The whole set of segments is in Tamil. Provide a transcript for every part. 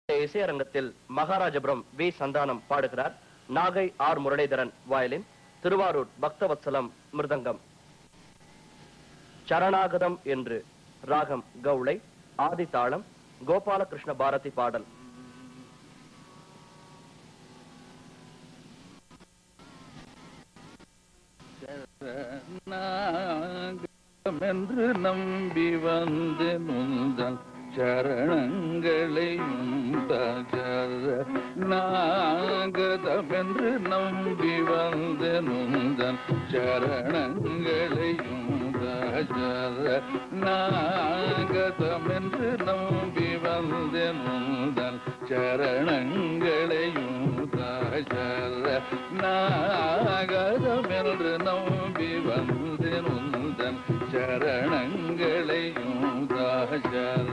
இசையரங்கத்தில் மகாராஜபுரம் வி சந்தானம் பாடுகிறார் நாகை ஆர் முரளிதரன் வயலின் திருவாரூர் பக்தவத்சலம் மிருதங்கம் சரணாகதம் என்று ராகம் கவுளை ஆதி தாளம் கோபாலகிருஷ்ண பாரதி பாடல் என்று நம்பி வந்து நுந்தன் சரணங்களையும் நாகதமென்று நம்பி வந்து நுந்தன் சரணங்களையும் நாகதமென்று நம்பி வந்து நுந்தன் சரணங்களையும் நாகதமென்று நம்பி வந்து நுந்தன் சரணங்களையும் தாசர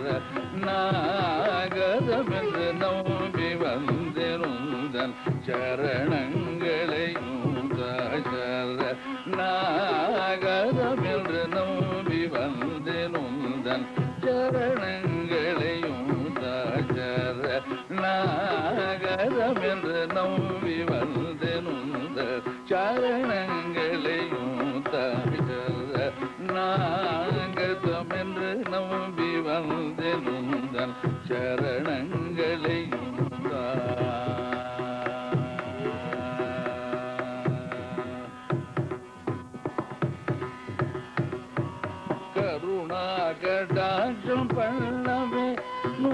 நாகதமென்று நம்பி வந்து நுந்தன் சரணங்களையும் தாசர நாகதமென்று நம்பி வந்து நுந்தன் சரணங்களையும் தாசர நாகதமென்று நம்பி வந்து நுந்த சரணங்களையும் தாசர நாகதமென்று நம்பி வந்து நுந்தன் சரணங்களையும் தா கருணாகடாட்சம் பண்ணவே நூ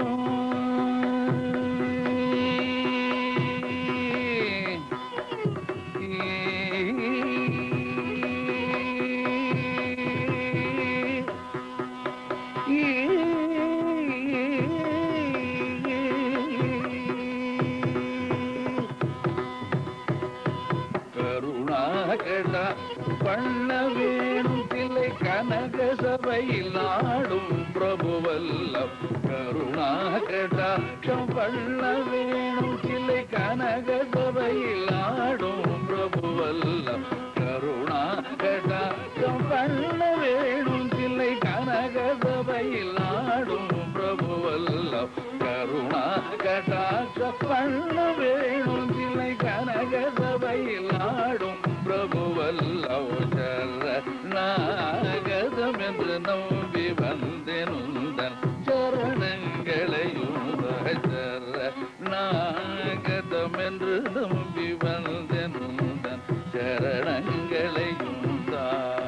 கருணாகடா பண்ண வேணும் தில்லை கனக சபையில் ஆடும் பிரபுவல்லம் கருணாகடாட்சம் பண்ண வேணும் தில்லை கனக சபையில் ஆடும் பிரபுவல்லம் கருணாகடாட்சம் பண்ண வேணும் தில்லை கனக சபையில் ஆடும் பிரபுவல்லம் கருணா கடாட்ச பண்ண வேணும் தில்லை கனக சபையில் ஆடும் பிரபுவல்லோச்சர நாகதம் என்று நம்பி வந்தேனுந்தன் சரணங்களையும் சர நாகதம் என்று நம்பி வந்தேனுந்தன் சரணங்களையும் தான்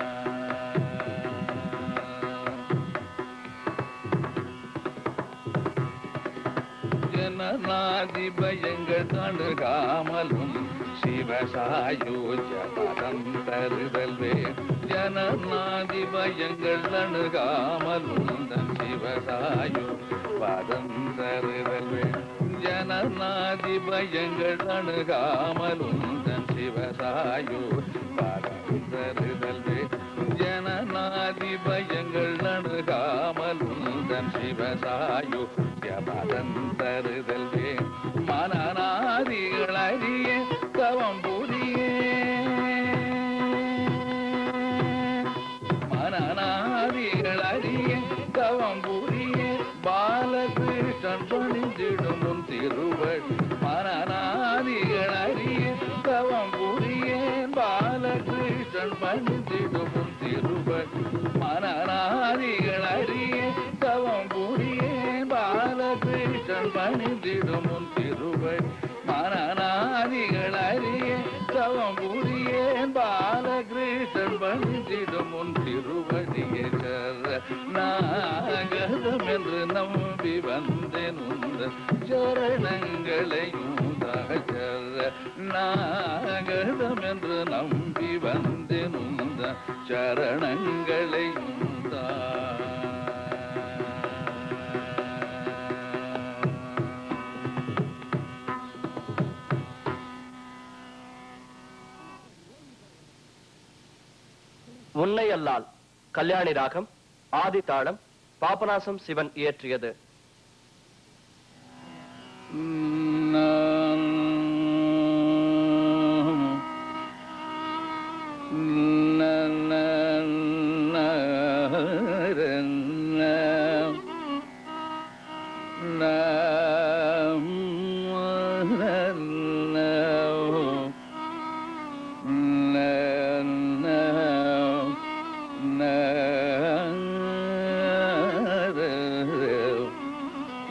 ஜனநாதி பயங்கள் தணுகாமலும் சிவசாயோஜ பதம் தருதல்வே ஜனநாதி பயங்கள் அணுகாமலும் தன் சிவசாயோ பதம் தருதல்வே ஜனநாதி பயங்கள் அணுகாமலும் தன் சிவசாயோ பதம் தருதல்வே ஜனநாதி பயங்கள் அணுகாமலும் தன் சிவசாயோ பதம் தருதல்வே மனநாதிகள் அறிய தவம் புரிய மனநாதிகள் அறிய தவம் புரிய பாலகிருஷ்ணன் பணிந்திடும் உன் திருவள் மனநாதிகள் அறிய தவம் புரிய பாலகிருஷ்ணன் பணிந்திடும் உன் திருவள் மனநாதிகள் அறிய தவம் புரிய பாலகிருஷ்ணன் பணிந்திடும் உன் திருவள் மனநாதிகள் அறிய தவம் புரியேன் பாலகிருஷ்ணன் பணிந்திடும் உன் திருவடியை சர நாகதம் என்று நம்பி வந்தேன் உந்த சரணங்களையும் சர நாகதம் என்று நம்பி வந்தேன் உந்த சரணங்களையும் தான் உன்னை அல்லால் கல்யாணி ராகம் ஆதி தாளம் Papanasam Sivan இயற்றியது na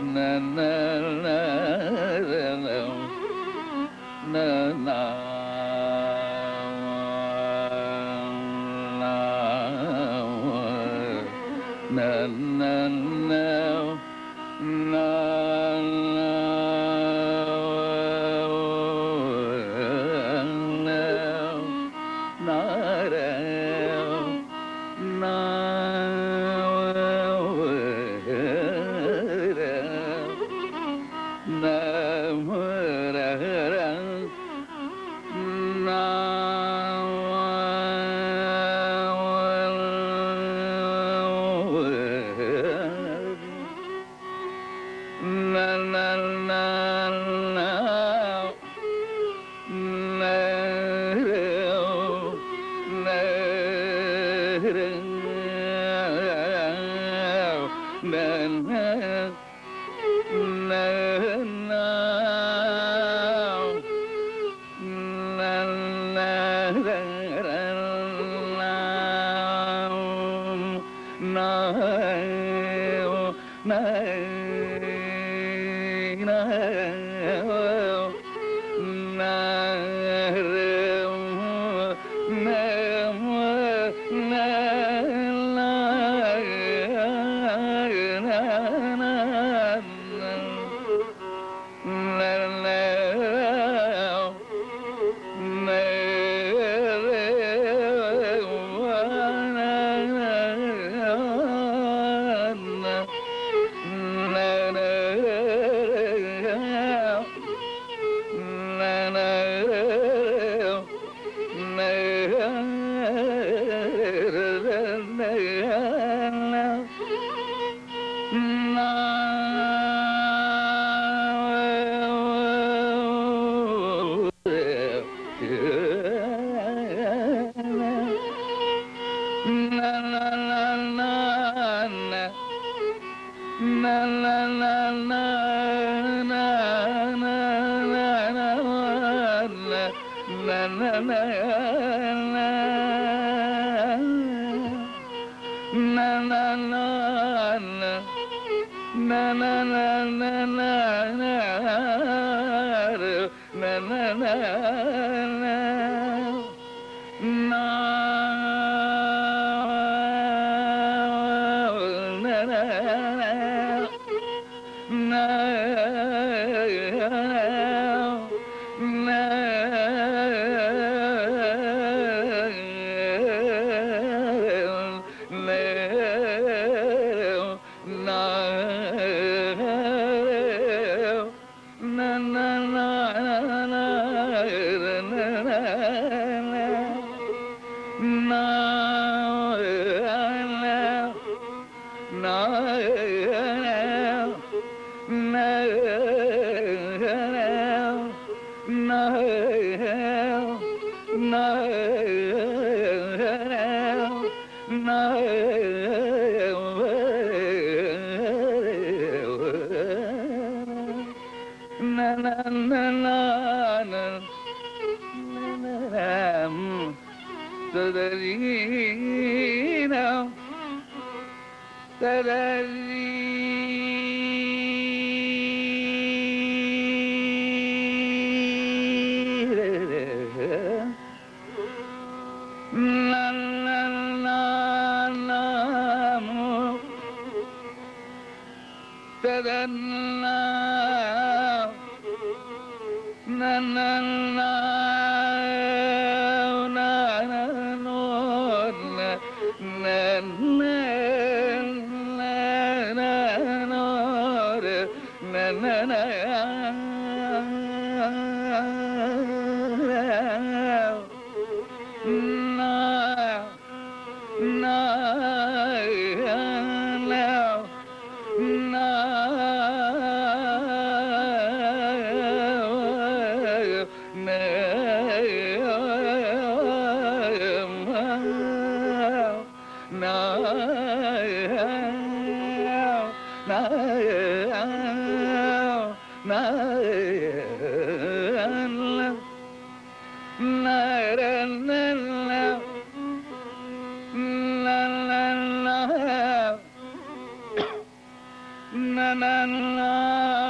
na na na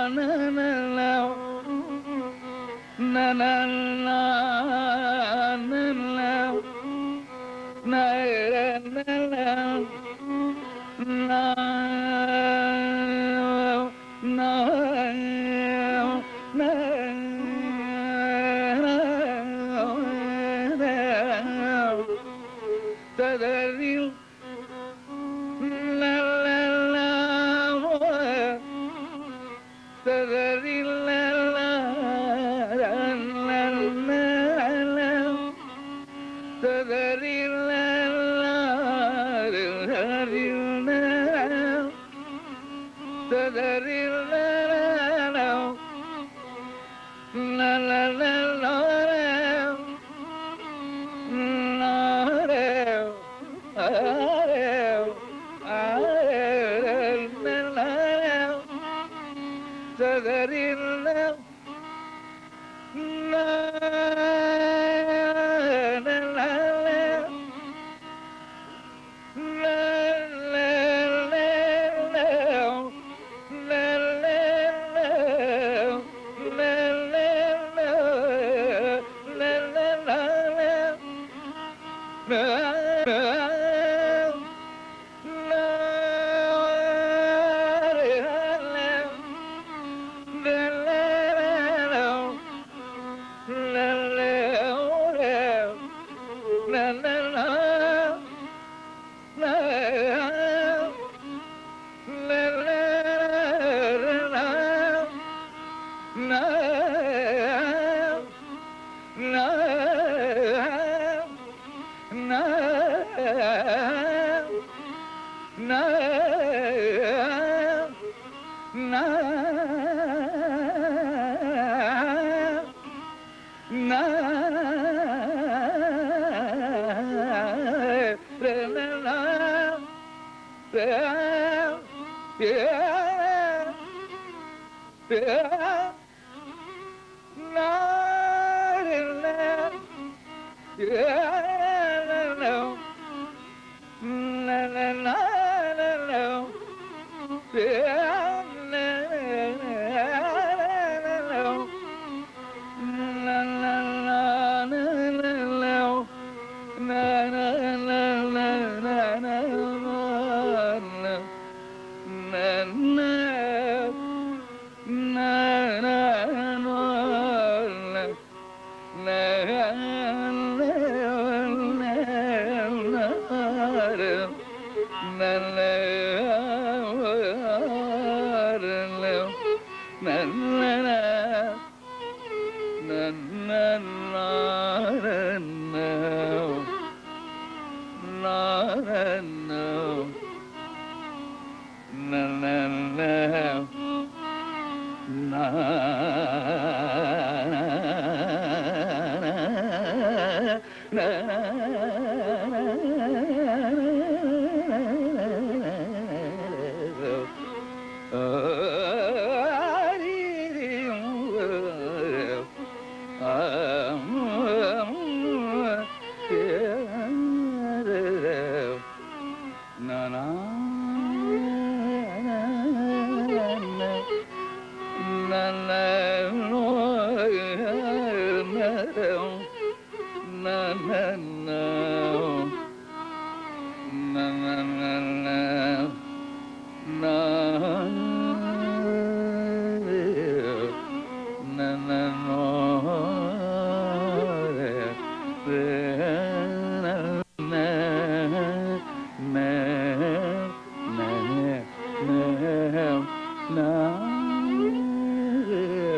ததறில் na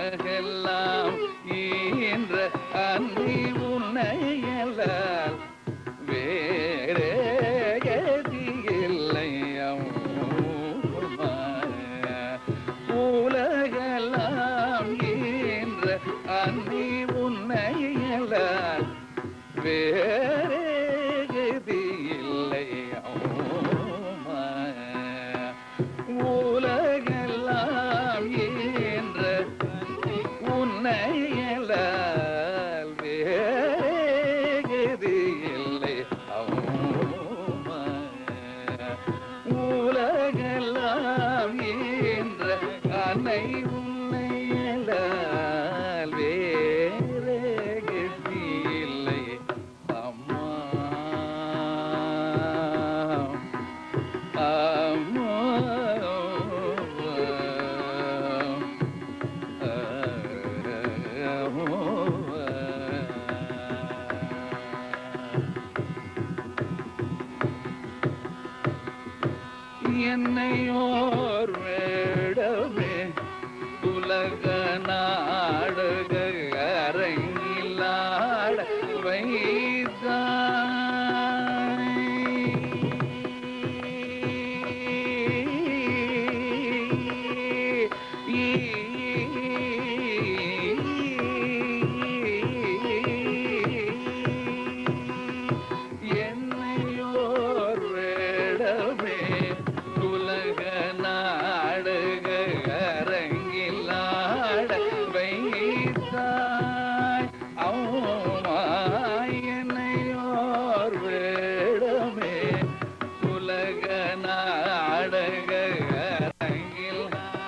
உலகெல்லாம் ஈன்ற அன்னி உன்னையலால் வேறே கதியில்லை அம்மா. உலகெல்லாம் ஈன்ற அன்னி உன்னையலால் வேறே கதியில்லை அம்மா. உலகெல்லாம் ஈன்ற உன்னையலால் வேறு இல்லை அம்மா. உலகெல்லாம் ஈன்ற அன்னை உன்னையலால் வேறு இல்லை அம்மா என்னையோர் வேடமே உலக நாடக அரங்கிலாட என்னையோர் வேடமே உலக நாடக அரங்கிலாட வைத்தாய் அம்மா என்னையோர் வேடமே உலக நாடக அரங்கில்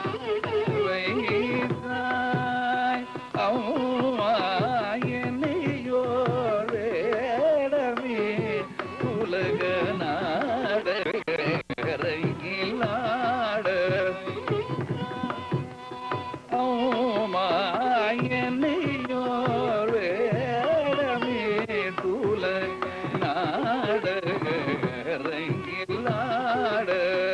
வைத்தாய் அம்மா என்னையோர் வேடமே உலக நாடக அரங்கில் ஆட ஓமாயனையோர் வேடமே துல நாடக அரங்கிலாட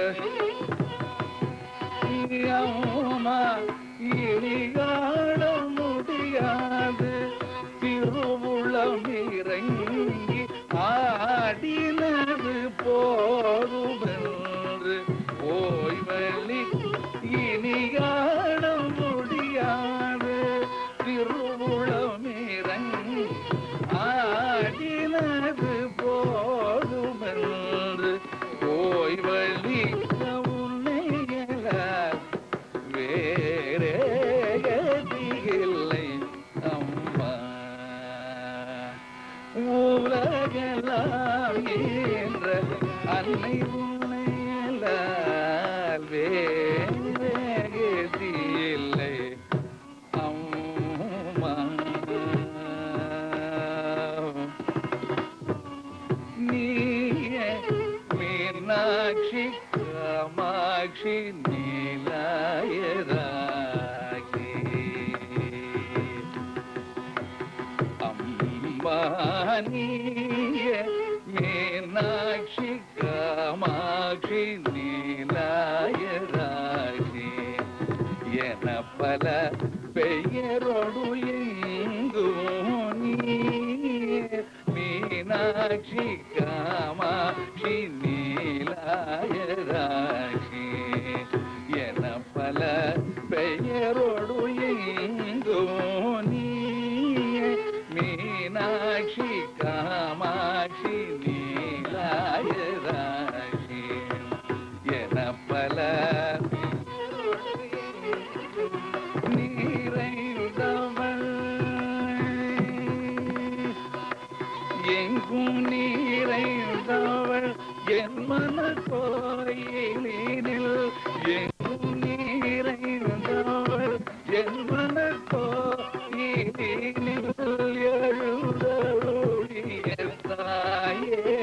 அம்மா இனிகாட முடியாது திருவுளம் இறங்கி ஆடினது போதுமென்று ஓய்வழி இனிகாட முடியாது திருவுளம் இறங்கி ஆடினது போதுமென்று ஓய்வழி உன்னையலால் வேறே கதியில்லை அம்மா உலகெல்லாம் என்ற அன்னை உன்னையலால் வேறே கதியில்லை அம்மா நீயே மீனாட்சி காமாட்சி நீலாயராகி அம்பானியே மீனாட்சி காமாட்சி நீலாயராகி என பல பெயரோடு எங்கும் நீயே மீனாட்சி காமாட்சி நீலாயராகி என பல பெயரோடு எங்கும் நீயே மீனாட்சி காமாட்சி நீலாயராகி என பல நீரைந்தவள் எங்கும் நீரைந்தவள் என் மன கோயிலினில் எங்கும் நீரைந்தவள் என் மன கோயிலினில் எழுந்தருளிய தாயே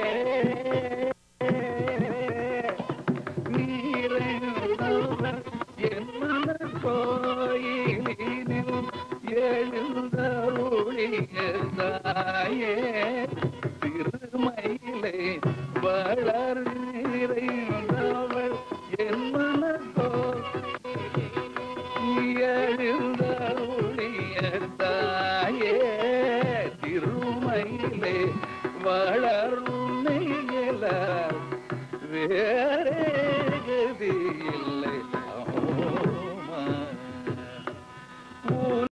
நீரைந்தவள் என் மன கோயிலினில் எழுந்தருளிய தாயே திருமயிலே வளர் நிறைந்தவள் என் மனதோ எழுந்தருளிய வளர்நில வேள